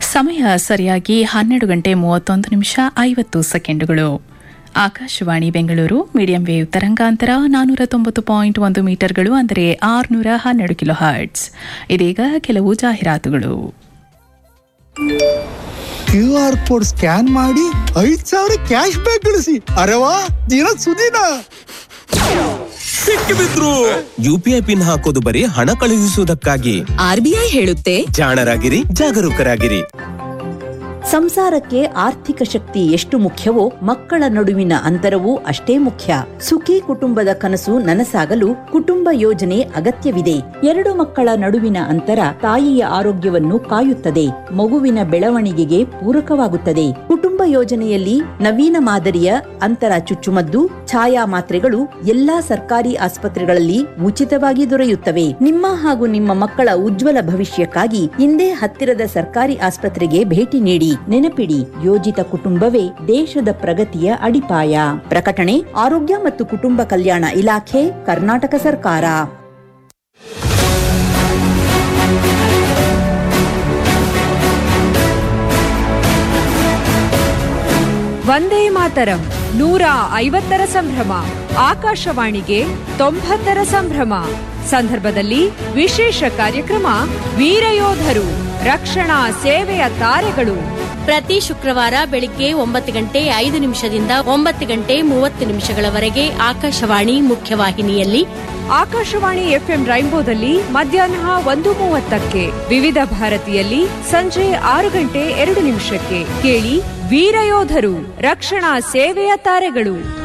ಸಮಯ ಸರಿಯಾಗಿ ಹನ್ನೆರಡು ಗಂಟೆ ಮೂವತ್ತೊಂದು ನಿಮಿಷ ಐವತ್ತು ಸೆಕೆಂಡುಗಳು ಆಕಾಶವಾಣಿ ಬೆಂಗಳೂರು ಮೀಡಿಯಂ ವೇವ್ ತರಂಗಾಂತರ ನಾನೂರ ತೊಂಬತ್ತು ಪಾಯಿಂಟ್ ಒಂದು ಮೀಟರ್ಗಳು ಅಂದರೆ ಆರುನೂರ ಹನ್ನೆರಡು ಕಿಲೋ ಹರ್ಟ್ಸ್ ಇದೀಗ ಕೆಲವು ಜಾಹೀರಾತುಗಳು ಕ್ಯೂ ಆರ್ ಕೋಡ್ ಸ್ಕ್ಯಾನ್ ಮಾಡಿ ಐದ್ ಸಾವಿರ ಕ್ಯಾಶ್ ಬ್ಯಾಕ್ ಗಳಿಸಿ ಅರವಾ ದಿನ ಸುದಿನ ಸಿಕ್ಕಿಬಿದ್ರು ಯುಪಿಐ ಪಿನ್ ಹಾಕೋದು ಬರೀ ಹಣ ಕಳುಹಿಸುವುದಕ್ಕಾಗಿ ಆರ್ಬಿಐ ಹೇಳುತ್ತೆ ಜಾಣರಾಗಿರಿ ಜಾಗರೂಕರಾಗಿರಿ ಸಂಸಾರಕ್ಕೆ ಆರ್ಥಿಕ ಶಕ್ತಿ ಎಷ್ಟು ಮುಖ್ಯವೋ ಮಕ್ಕಳ ನಡುವಿನ ಅಂತರವೂ ಅಷ್ಟೇ ಮುಖ್ಯ ಸುಖಿ ಕುಟುಂಬದ ಕನಸು ನನಸಾಗಲು ಕುಟುಂಬ ಯೋಜನೆ ಅಗತ್ಯವಿದೆ ಎರಡು ಮಕ್ಕಳ ನಡುವಿನ ಅಂತರ ತಾಯಿಯ ಆರೋಗ್ಯವನ್ನು ಕಾಯುತ್ತದೆ ಮಗುವಿನ ಬೆಳವಣಿಗೆಗೆ ಪೂರಕವಾಗುತ್ತದೆ ಕುಟುಂಬ ಯೋಜನೆಯಲ್ಲಿ ನವೀನ ಮಾದರಿಯ ಅಂತರ ಚುಚ್ಚುಮದ್ದು ಛಾಯಾ ಮಾತ್ರೆಗಳು ಎಲ್ಲಾ ಸರ್ಕಾರಿ ಆಸ್ಪತ್ರೆಗಳಲ್ಲಿ ಉಚಿತವಾಗಿ ದೊರೆಯುತ್ತವೆ ನಿಮ್ಮ ಹಾಗೂ ನಿಮ್ಮ ಮಕ್ಕಳ ಉಜ್ವಲ ಭವಿಷ್ಯಕ್ಕಾಗಿ ಇಂದೇ ಹತ್ತಿರದ ಸರ್ಕಾರಿ ಆಸ್ಪತ್ರೆಗೆ ಭೇಟಿ ನೀಡಿ ನೆನಪಿಡಿ ಯೋಜಿತ ಕುಟುಂಬವೇ ದೇಶದ ಪ್ರಗತಿಯ ಅಡಿಪಾಯ ಪ್ರಕಟಣೆ ಆರೋಗ್ಯ ಮತ್ತು ಕುಟುಂಬ ಕಲ್ಯಾಣ ಇಲಾಖೆ ಕರ್ನಾಟಕ ಸರ್ಕಾರ ವಂದೇ ಮಾತರಂ ನೂರ ಐವತ್ತರ ಸಂಭ್ರಮ ಆಕಾಶವಾಣಿಗೆ ತೊಂಬತ್ತರ ಸಂಭ್ರಮ ಸಂದರ್ಭದಲ್ಲಿ ವಿಶೇಷ ಕಾರ್ಯಕ್ರಮ ವೀರಯೋಧರು ರಕ್ಷಣಾ ಸೇವೆಯ ತಾರೆಗಳು ಪ್ರತಿ ಶುಕ್ರವಾರ ಬೆಳಿಗ್ಗೆ ಒಂಬತ್ತು ಗಂಟೆ ಐದು ನಿಮಿಷದಿಂದ ಒಂಬತ್ತು ಗಂಟೆ ಮೂವತ್ತು ನಿಮಿಷಗಳವರೆಗೆ ಆಕಾಶವಾಣಿ ಮುಖ್ಯವಾಹಿನಿಯಲ್ಲಿ ಆಕಾಶವಾಣಿ ಎಫ್ಎಂ ರೈನ್ಬೋದಲ್ಲಿ ಮಧ್ಯಾಹ್ನ ಒಂದು ಮೂವತ್ತಕ್ಕೆ ವಿವಿಧ ಭಾರತಿಯಲ್ಲಿ ಸಂಜೆ ಆರು ಗಂಟೆ ಎರಡು ನಿಮಿಷಕ್ಕೆ ಕೇಳಿ ವೀರಯೋಧರು ರಕ್ಷಣಾ ಸೇವೆಯ ತಾರೆಗಳು